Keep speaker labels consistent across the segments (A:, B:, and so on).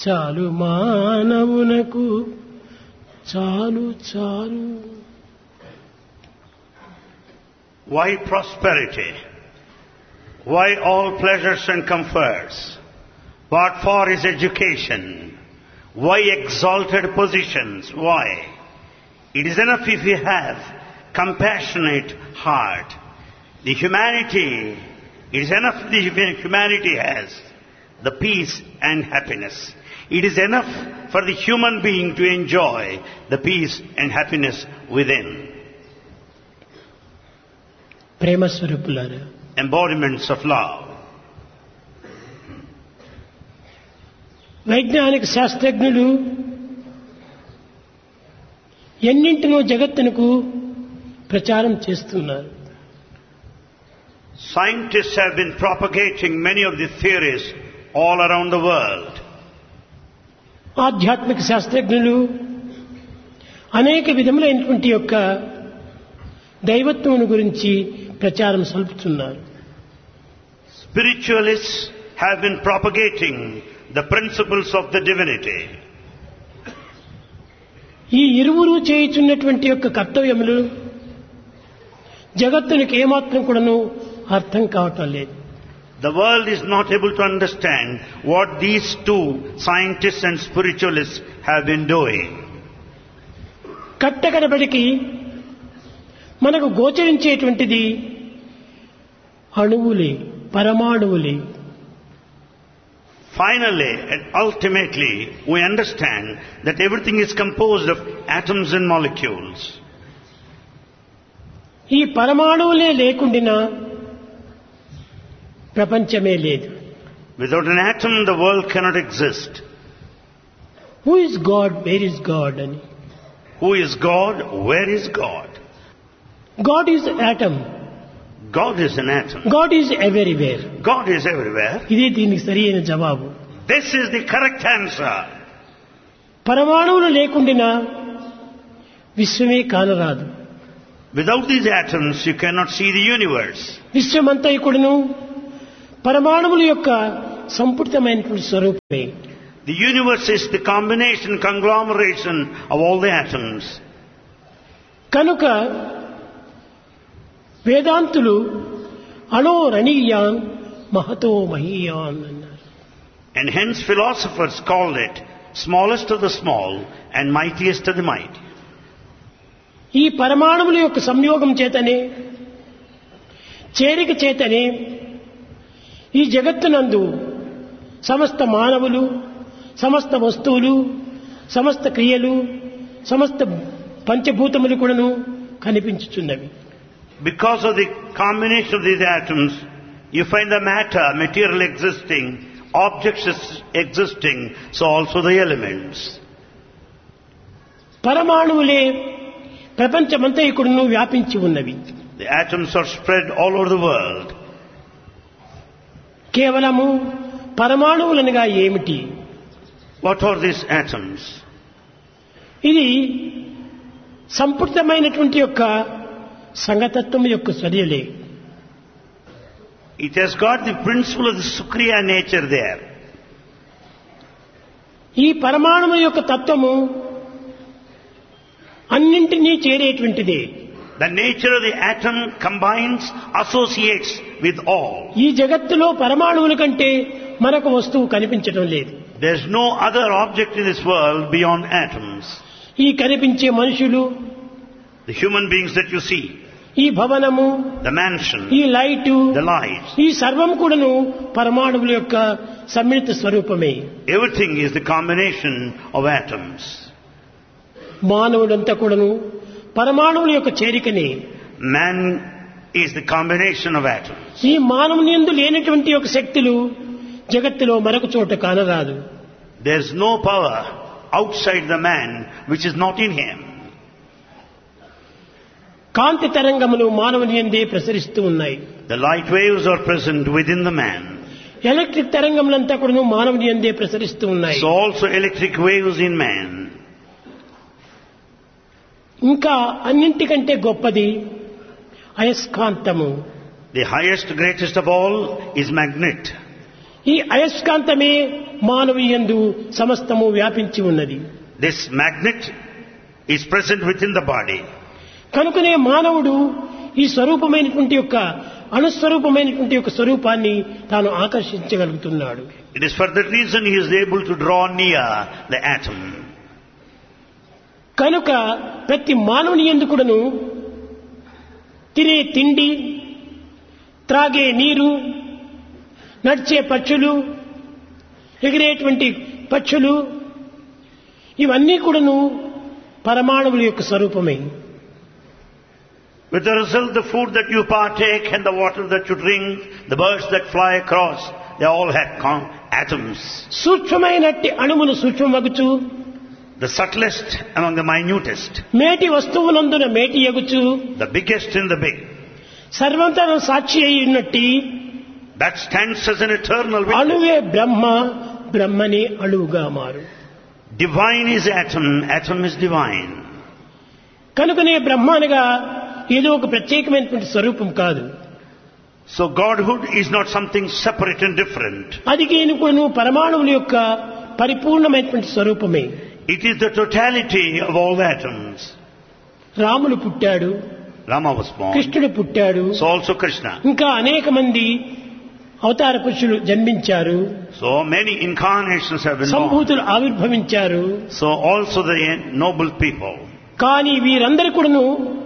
A: చాలు మానవునకు చాలు చాలు
B: Why prosperity? Why all pleasures and comforts? What for is education? Why exalted positions? Why? It is enough if you have compassionate heart. The humanity, it is enough the humanity has the peace and happiness. It is enough for the human being to enjoy the peace and happiness within.
A: ప్రేమ స్వరూపులారా
B: Embodiments of love.
A: వైజ్ఞానిక శాస్త్రజ్ఞులు ఎన్నింటినో జగత్తునకు ప్రచారం చేస్తున్నారు
B: Scientists have been propagating many of the theories all around the world.
A: ఆధ్యాత్మిక శాస్త్రజ్ఞులు అనేక విధములైనటువంటి యొక్క దైవత్వమును గురించి ప్రచారం సల్పుతున్నారు
B: Spiritualists have been propagating the principles of the divinity.
A: ఈ ఇరువురు చేయుచున్నటువంటి యొక్క కర్తవ్యములు జగత్తునికి ఏమాత్రం కూడాను అర్థం కావటం లేదు
B: The world is not able to understand what these two scientists and spiritualists have been doing.
A: కట్టకడబడికి మనకు గోచరించేటువంటిది అణువులే పరమాణువులే
B: Finally and ultimately, we understand that everything is composed of atoms and molecules.
A: ఈ పరమాణువులే లేకుండినా ప్రపంచమే లేదు
B: Without an atom, the world cannot exist.
A: Who is God where is God అని
B: Who is God? Where is God?
A: God is atom
B: God is an atom.
A: God is everywhere
B: God is everywhere.
A: ఇది దీనికి సరి అయిన జవాబు
B: This is the correct answer.
A: పరమాణువులు లేకుండినా విశ్వమే కానరాదు
B: Without these atoms, you cannot see the universe.
A: విశ్వమంతా ఇక్కడును పరమాణువుల యొక్క సంపుటితమైనటువంటి స్వరూపమే
B: The universe is the combination, conglomeration of all the atoms.
A: కనుక వేదాంతులు అణో రణీయాన్ మహతో మహీయాన్ అన్నారు
B: And hence philosophers called it smallest of the small and mightiest of the mighty.
A: ఈ పరమాణువుల యొక్క సంయోగం చేతనే చేరిక చేతనే ఈ జగత్తునందు సమస్త మానవులు సమస్త వస్తువులు సమస్త క్రియలు సమస్త పంచభూతములు కూడాను కనిపించుచున్నవి
B: Because of the combination of these atoms, you find the matter, material existing, objects is- existing, so also the elements.
A: పరమాణువులే ప్రపంచమంతా ఇక్కడను వ్యాపించి ఉన్నవి
B: The atoms are spread all over the world.
A: కేవలము పరమాణువులనగా ఏమిటి
B: What are these atoms?
A: ఇది సంపుటితమైనటువంటి యొక్క సంగతత్వం యొక్క చర్యలే
B: It has got the principle of the Sukriya nature there.
A: ఈ పరమాణువు యొక్క తత్వము అన్నింటినీ చేరేటువంటిదే
B: The nature of the atom combines, associates with all.
A: ఈ జగత్తులో పరమాణువుల కంటే మనకు వస్తువు కనిపించడం లేదు
B: There's no other object in this world beyond atoms.
A: ఈ కనిపించే మనుషులు
B: The human beings that you see,
A: ఈ భవనము
B: the mansion,
A: ఈ లైటు
B: the lights,
A: ఈ సర్వం కూడాను పరమాణువుల యొక్క సమ్మిళిత స్వరూపమే
B: everything is the combination of atoms.
A: మానవుడంతా కూడాను పరమాణువుల యొక్క చేరికనే
B: Man is the combination of atoms.
A: ఈ మానవుని ఎందు లేనటువంటి యొక్క శక్తులు జగత్తులో మరొక చోట కానరాదు
B: There's no power outside the man which is not in him.
A: కాంతి తరంగములు మానవుని ఎందే ప్రసరిస్తూ ఉన్నాయి
B: The light waves are present within the man.
A: Electric తరంగములంతా కూడా మానవుని ఎందే ప్రసరిస్తూ ఉన్నాయి
B: So also electric waves in man.
A: ఇంకా అన్నింటికంటే గొప్పది అయస్కాంతము
B: The highest, greatest of all is magnet.
A: ఈ అయస్కాంతమే మానవు యందు సమస్తము వ్యాపించి ఉన్నది
B: This magnet is present within the body.
A: కనుకనే మానవుడు ఈ స్వరూపమైనటువంటి యొక్క అణుస్వరూపమైనటువంటి యొక్క స్వరూపాన్ని తాను ఆకర్షించగలుగుతున్నాడు
B: It is for that reason he is able to draw near the atom.
A: కనుక ప్రతి మానవుని ఎందుకుడను తినే తిండి త్రాగే నీరు నడిచే పక్షులు ఎగిరేటువంటి పక్షులు ఇవన్నీ కూడాను పరమాణువుల యొక్క స్వరూపమే
B: With the result, the food that you partake and the water that you drink, the birds that fly across, they all have con- atoms.
A: సూక్ష్మమైనట్టి అణువులు సూక్ష్మమగుచు
B: The subtlest among the minutest,
A: మేటి వస్తువునందున మేటి ఎగుచు
B: the biggest in the big.
A: సర్వంతర సాక్షి అయి ఉన్నట్టి
B: That stands as an eternal witness.
A: అణువే బ్రహ్మ బ్రహ్మనే అణువుగా మారు
B: Divine is atom, atom is divine.
A: కనుకనే బ్రహ్మ అనగా ఏదో ఒక ప్రత్యేకమైనటువంటి స్వరూపం కాదు
B: So Godhood is not something separate and different.
A: అది కూడా పరమాణువుల యొక్క పరిపూర్ణమైనటువంటి స్వరూపమే
B: It is the totality of all the atoms.
A: రాముడు పుట్టాడు
B: Rama was born.
A: కృష్ణుడు పుట్టాడు
B: So also Krishna.
A: ఇంకా అనేక మంది అవతార పురుషులు జన్మించారు
B: So many incarnations have been born.
A: సంభూతులు ఆవిర్భవించారు
B: So also the noble people.
A: కానీ వీరందరూ కూడాను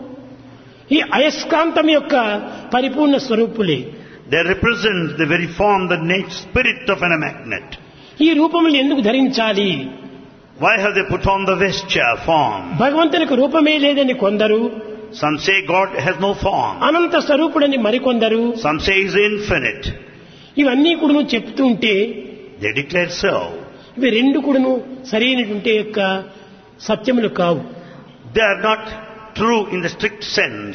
A: ఈ అయస్కాంతం యొక్క పరిపూర్ణ స్వరూపులే
B: They represent the very form, the nature, spirit of a magnet.
A: ఈ రూపములు ఎందుకు ధరించాలి
B: Why have they put on the vesture form?
A: భగవంతునికి రూపమే లేదని కొందరు
B: Some say God has no form.
A: అనంత స్వరూపుడని మరికొందరు
B: Some say He is infinite.
A: ఇవన్నీ కూడాను చెప్తూ ఉంటే
B: They declare so.
A: ఇవి రెండు కూడాను సరైనటువంటి యొక్క సత్యములు కావు
B: They are not true in the strict sense.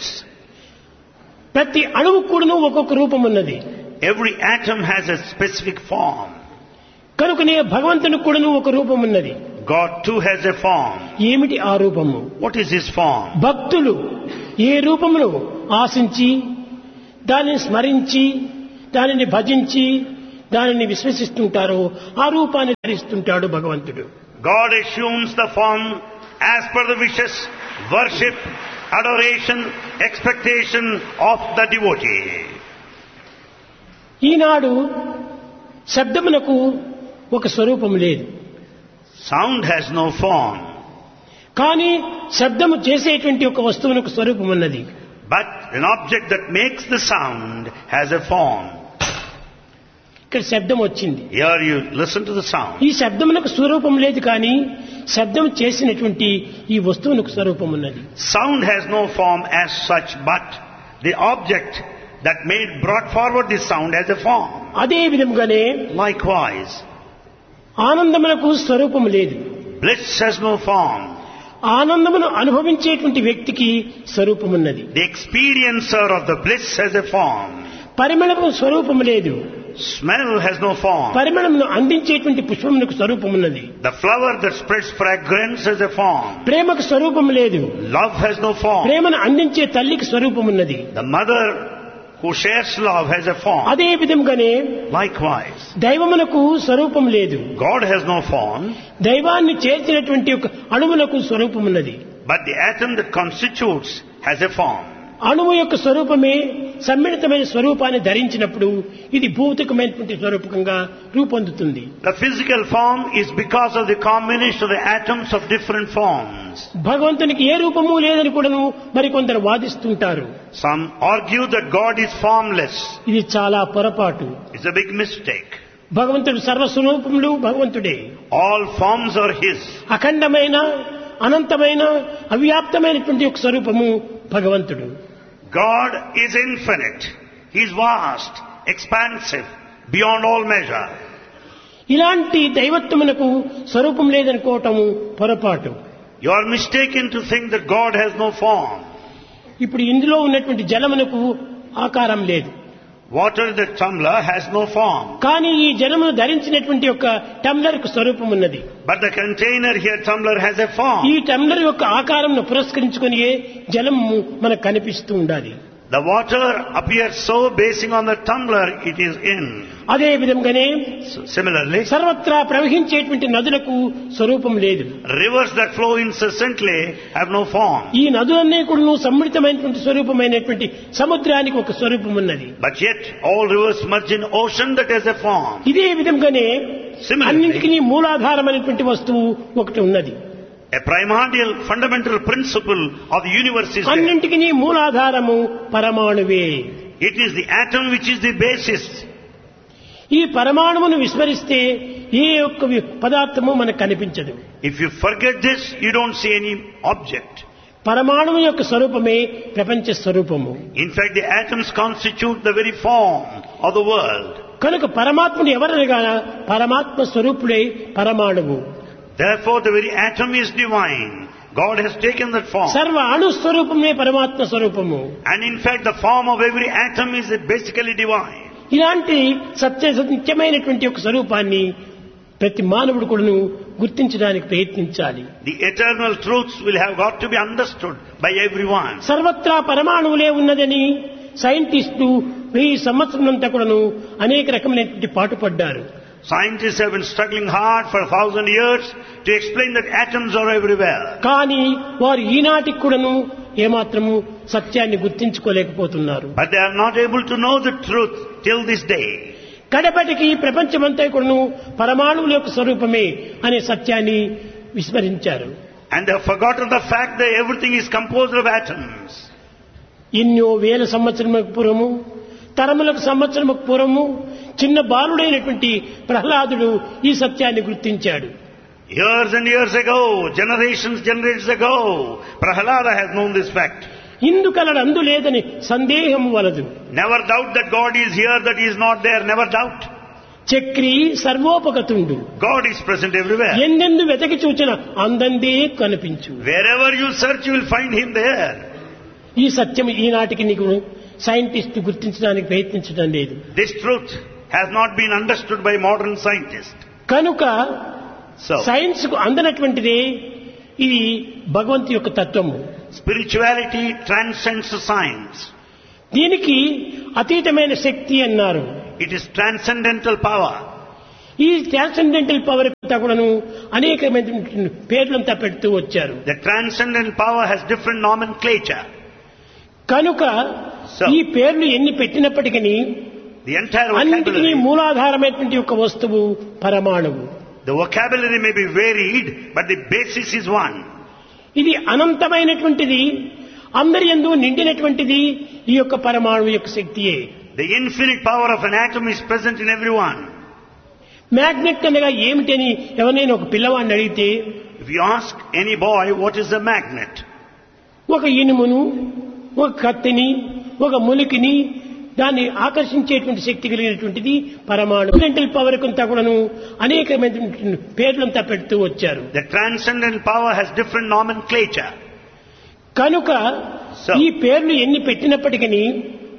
A: ప్రతి అణువు కూడాను ఒక్కొక్క రూపం ఉన్నది
B: Every atom has a specific form.
A: కనుకనే భగవంతునికి కూడాను ఒక రూపం ఉన్నది
B: God too has a form.
A: ఏమిటి ఆ రూపము
B: What is His form?
A: భక్తులు ఏ రూపమును ఆశించి దానిని స్మరించి దానిని భజించి దానిని విశ్వసిస్తుంటారో ఆ రూపాన్ని ధరిస్తుంటాడు భగవంతుడు
B: God assumes the form as per the wishes, worship, adoration, expectation of the devotee.
A: ఈనాడు శబ్దమునకు ఒక స్వరూపం లేదు
B: Sound has no form,
A: కానీ శబ్దము చేసేటువంటి ఒక వస్తువునకు స్వరూపం ఉన్నది
B: but an object that makes the sound has a form.
A: ఇక్కడ శబ్దం వచ్చింది
B: Here you listen to the sound.
A: ఈ శబ్దమునకు స్వరూపం లేదు కానీ శబ్దం చేసినటువంటి ఈ వస్తువునకు స్వరూపం ఉన్నది
B: Sound has no form as such, but the object that made brought forward this sound has a form.
A: అదే విధముగానే
B: Likewise,
A: ఆనందమునకు స్వరూపం లేదు
B: bliss has no form.
A: ఆనందమును అనుభవించేటువంటి వ్యక్తికి స్వరూపం ఉన్నది
B: The experiencer of the bliss has a form.
A: పరిమళము స్వరూపం లేదు
B: Smell has no form.
A: పరిమళమును అందించేటువంటి పుష్పమునకు స్వరూపం ఉన్నది
B: The flower that spreads fragrance has a form.
A: ప్రేమకు స్వరూపం లేదు
B: Love has no form.
A: ప్రేమను అందించే తల్లికి స్వరూపం ఉన్నది
B: The mother who shares love has a form.
A: అదే విధంగానే
B: Likewise,
A: దైవమునకు స్వరూపం లేదు
B: God has no form,
A: దైవాన్ని చేర్చినటువంటి ఒక అణువునకు స్వరూపం ఉన్నది
B: but the atom that constitutes has a form.
A: అణువు యొక్క స్వరూపమే సమ్మిళితమైన స్వరూపాన్ని ధరించినప్పుడు ఇది భౌతికమైనటువంటి స్వరూపకంగా రూపొందుతుంది
B: The physical form is because of the combination of the atoms of different forms.
A: భగవంతునికి ఏ రూపము లేదని కూడాను మరికొందరు వాదిస్తుంటారు
B: Some argue that God is formless.
A: ఇది చాలా పొరపాటు
B: It's a big mistake.
A: భగవంతుడు సర్వస్వరూపములు భగవంతుడే
B: All forms are His.
A: అఖండమైన అనంతమైన అవ్యాప్తమైనటువంటి ఒక స్వరూపము భగవంతుడు
B: God is infinite. He is vast, expansive, beyond all measure.
A: ఇలాంటి దైవత్వమునకు స్వరూపం లేదనుకోవటము పొరపాటు
B: You are mistaken to think that God has no form.
A: ఇప్పుడు ఇందులో ఉన్నటువంటి జలమునకు ఆకారం లేదు
B: Water in the tumbler has no form.
A: కానీ ఈ జలమును ధరించినటువంటి యొక్క టంబ్లర్ కు స్వరూపం ఉన్నది
B: But the container here, tumbler, has a
A: ఈ
B: form.
A: టంబ్లర్ యొక్క ఆకారంను పురస్కరించుకొని జలము మనకు కనిపిస్తూ ఉండాలి
B: The water appears so basing on the tumbler it is in.
A: అదే విధంగానే
B: So similarly,
A: సర్వత్రా ప్రవహించేటువంటి నదులకు స్వరూపం లేదు
B: rivers that flow incessantly have no form.
A: ఈ నదులన్నీ కూడా సమ్మిళితమైనటువంటి స్వరూపమైనటువంటి సముద్రానికి ఒక స్వరూపం ఉన్నది
B: But yet all rivers merge in ocean that has a form.
A: ఇదే విధంగానే
B: Similarly,
A: అన్నింటికి మూలాధారమైనటువంటి వస్తువు ఒకటి ఉన్నది
B: a primordial fundamental principle of the universe is there.
A: అన్నింటికి మూలాధారము పరమాణువే
B: It is the atom which is the basis.
A: ఈ పరమాణువును విస్మరిస్తే ఏ ఒక్క వి- పదార్థము మనకు కనిపించదు
B: If you forget this, you don't see any object.
A: పరమాణువు యొక్క స్వరూపమే ప్రపంచ స్వరూపము
B: In fact, the atoms constitute the very form of the world.
A: కనుక పరమాత్ముడు ఎవరనగా పరమాత్మ స్వరూపుడే పరమాణువు
B: Therefore, the very atom is divine. God has taken that form.
A: సర్వ అణు స్వరూపమే పరమాత్మ స్వరూపము
B: And in fact, the form of every atom is basically divine.
A: ఇలాంటి సత్య నిత్యమైనటువంటి ఒక స్వరూపాన్ని ప్రతి మానవుడు కూడాను గుర్తించడానికి ప్రయత్నించాలి
B: The eternal truths will have got to be understood by everyone.
A: సర్వత్రా పరమాణువులే ఉన్నదని సైంటిస్టులు వెయ్యి సంవత్సరంతా కూడాను అనేక రకమైనటువంటి పాటుపడ్డారు
B: Scientists have been struggling hard for a thousand years to explain that atoms are everywhere.
A: కానీ వారు ఈనాటికి కూడాను ఏమాత్రము సత్యాన్ని గుర్తించుకోలేకపోతున్నారు
B: But they are not able to know the truth till this day.
A: కడపటికి ప్రపంచమంతా కూడాను పరమాణువుల యొక్క స్వరూపమే అనే సత్యాన్ని విస్మరించారు
B: And they have forgotten the fact that everything is composed of atoms.
A: ఎన్నో వేల సంవత్సరములకు పూర్వము తరములకు సంవత్సరముకు పూర్వము చిన్న బాలుడైనటువంటి ప్రహ్లాదుడు ఈ సత్యాన్ని గుర్తించాడు
B: Years and years ago, generations, generations ago, Prahalada has known this fact.
A: ఇందుకలడు అందు లేదని సందేహం వలదు
B: Never doubt that God is here, that He is not there. Never doubt.
A: Chakri సర్వోపగతుండు
B: God is present everywhere.
A: ఎందెందు వెతకి చూచిన అందందే కనిపించు
B: Wherever you search, you will find Him there.
A: ఈ సత్యం ఈనాటికి నీకు scientist గుర్తించడానికి ప్రయత్నించడం లేదు
B: This truth has not been understood by modern scientists.
A: కనుక
B: So,
A: science కు అందనటువంటిదే ఇది భగవంతు యొక్క తత్వము
B: spirituality transcends science.
A: దీనికి అతీతమైన శక్తి అన్నారు
B: It is transcendental power.
A: ఈ ట్రాన్సెండెంటల్ పవర్ అంతా కూడాను అనేకమైన పేర్లంతా పెడుతూ వచ్చారు
B: The transcendent power has different nomenclature.
A: కనుక
B: So-
A: ఈ పేర్లు ఎన్ని పెట్టినప్పటికీ
B: The entire
A: అన్నింటికీ
B: vocabulary,
A: మూలాధారమైనటువంటి ఒక వస్తువు పరమాణువు
B: the vocabulary may be varied, but the basis is one.
A: ఇది అనంతమైనటువంటిది అందరి ఎందు నిండినటువంటిది ఈ యొక్క పరమాణువు యొక్క శక్తియే
B: The infinite power of an atom is present in everyone.
A: Magnet అనగా ఏమిటని ఎవరైనా ఒక పిల్లవాడిని అడిగితే
B: If you ask any boy what is a magnet,
A: ఒక ఇనుమును ఒక కత్తిని ఒక ములికిని దాన్ని ఆకర్షించేటువంటి శక్తి కలిగినటువంటిది పరమాణు మెంటల్ పవర్ కొంతా కూడాను అనేకమైనటువంటి పేర్లంతా పెడుతూ వచ్చారు
B: the transcendent power has different nomenclature.
A: కనుక
B: So-
A: ఈ పేర్లు ఎన్ని పెట్టినప్పటికీ